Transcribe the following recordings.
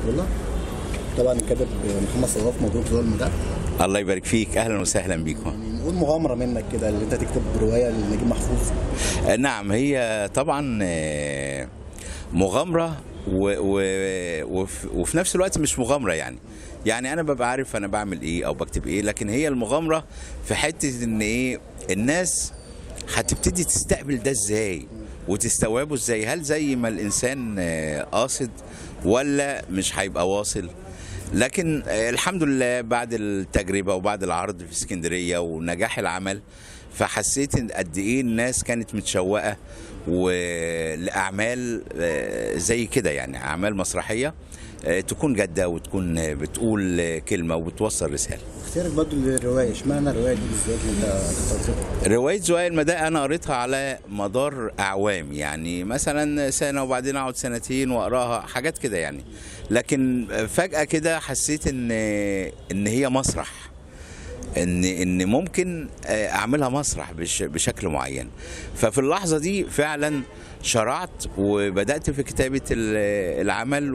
والله طبعا الكاتب محمد صلاف مبروك ظلم ده الله يبارك فيك اهلا وسهلا بيكم يعني نقول مغامره منك كده اللي انت تكتب روايه لنجيب محفوظ آه، نعم هي طبعا آه، مغامره و و وف وفي نفس الوقت مش مغامره يعني يعني انا ببقى عارف انا بعمل ايه او بكتب ايه لكن هي المغامره في حته ان ايه الناس هتبتدي تستقبل ده ازاي وتستوعبه ازاي هل زي ما الانسان آه، قاصد ولا مش هيبقى واصل لكن آه، الحمد لله بعد التجربه وبعد العرض في اسكندريه ونجاح العمل فحسيت ان قد ايه الناس كانت متشوقه ولاعمال آه، زي كده يعني اعمال مسرحيه آه، تكون جاده وتكون آه، بتقول آه، كلمه وبتوصل رساله اختيارك برضه للروايه اشمعنى الروايه دي بالذات اللي انت اخترتها رواية زوايا المداء أنا قريتها على مدار أعوام يعني مثلا سنة وبعدين أقعد سنتين وأقراها حاجات كده يعني لكن فجأة كده حسيت إن إن هي مسرح ان ان ممكن آه، اعملها مسرح بش بشكل معين ففي اللحظه دي فعلا شرعت وبدات في كتابه ال- العمل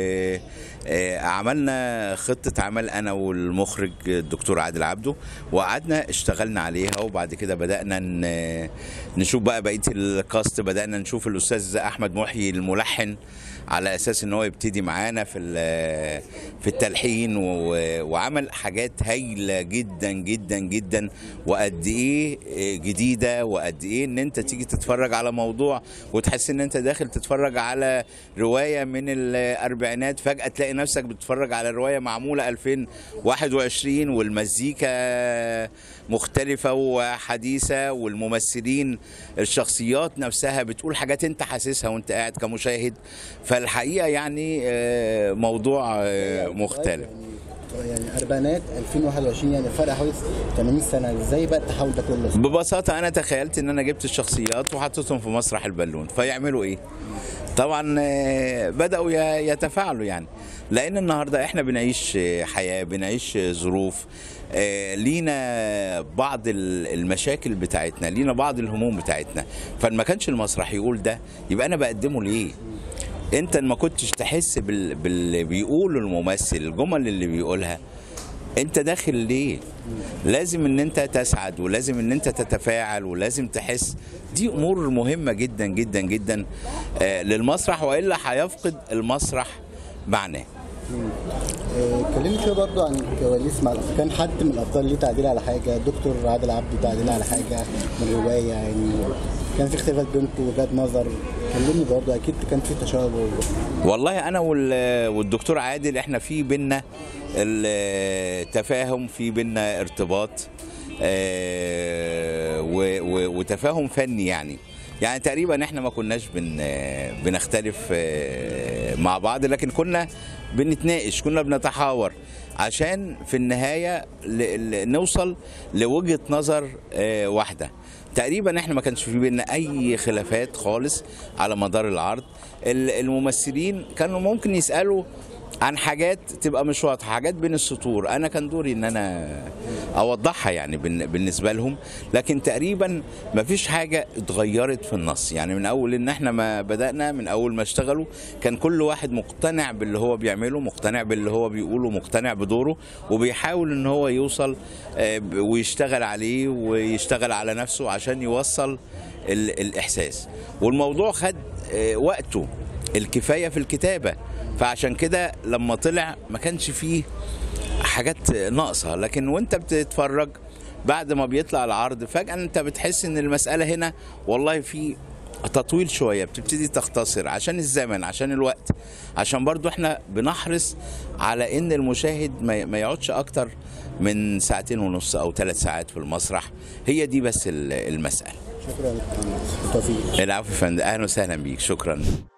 وعملنا خطه عمل انا والمخرج الدكتور عادل عبده وقعدنا اشتغلنا عليها وبعد كده بدانا ن- نشوف بقى بقيه الكاست بدانا نشوف الاستاذ احمد محيي الملحن على اساس ان هو يبتدي معانا في ال- في التلحين و- وعمل حاجات هايله جدا جدا جدا وقد ايه جديده وقد ايه ان انت تيجي تتفرج على موضوع وتحس ان انت داخل تتفرج على روايه من الاربعينات فجاه تلاقي نفسك بتتفرج على روايه معموله 2021 والمزيكا مختلفه وحديثه والممثلين الشخصيات نفسها بتقول حاجات انت حاسسها وانت قاعد كمشاهد فالحقيقه يعني آه، موضوع آه، مختلف يعني يعني اربعينات 2021 يعني فرق حوالي 80 سنه ازاي بقى التحول ده كله ببساطة أنا تخيلت إن أنا جبت الشخصيات وحطيتهم في مسرح البالون فيعملوا إيه؟ طبعا آه، بدأوا ي- يتفاعلوا يعني لأن النهاردة إحنا بنعيش آه، حياة بنعيش آه، ظروف آه، لينا بعض ال- المشاكل بتاعتنا لينا بعض الهموم بتاعتنا فما كانش المسرح يقول ده يبقى أنا بقدمه ليه؟ انت ما كنتش تحس بال... باللي بيقوله الممثل الجمل اللي بيقولها انت داخل ليه لازم ان انت تسعد ولازم ان انت تتفاعل ولازم تحس دي امور مهمه جدا جدا جدا آه للمسرح والا هيفقد المسرح معناه آه، كلمني شويه برضه عن الكواليس مع الأبطال. كان حد من الابطال ليه تعديل على حاجه دكتور عادل عبده تعديل على حاجه من الروايه يعني كان في اختلافات بينكم وجهات نظر كلمني برضه اكيد كان في تشابه والله انا وال- والدكتور عادل احنا في بينا التفاهم في بينا ارتباط آه، و- و- وتفاهم فني يعني يعني تقريبا احنا ما كناش بن بنختلف آه، مع بعض لكن كنا بنتناقش كنا بنتحاور عشان في النهايه ل- ل- نوصل لوجهه نظر آه، واحده تقريبا احنا ما كانش في بينا اي خلافات خالص على مدار العرض ال- الممثلين كانوا ممكن يسالوا عن حاجات تبقى مش واضحه حاجات بين السطور انا كان دوري ان انا اوضحها يعني بالن- بالنسبه لهم لكن تقريبا ما فيش حاجه اتغيرت في النص يعني من اول ان احنا ما بدانا من اول ما اشتغلوا كان كل واحد مقتنع باللي هو بيعمله مقتنع باللي هو بيقوله مقتنع بدوره وبيحاول ان هو يوصل آه، ب- ويشتغل عليه ويشتغل على نفسه عشان يوصل ال- الاحساس والموضوع خد آه، وقته الكفايه في الكتابه فعشان كده لما طلع ما كانش فيه حاجات ناقصه لكن وانت بتتفرج بعد ما بيطلع العرض فجاه انت بتحس ان المساله هنا والله في تطويل شويه بتبتدي تختصر عشان الزمن عشان الوقت عشان برضو احنا بنحرص على ان المشاهد ما ما يقعدش اكتر من ساعتين ونص او ثلاث ساعات في المسرح هي دي بس ال- المساله شكرا بالتوفيق العفو يا فندم اهلا وسهلا بيك شكرا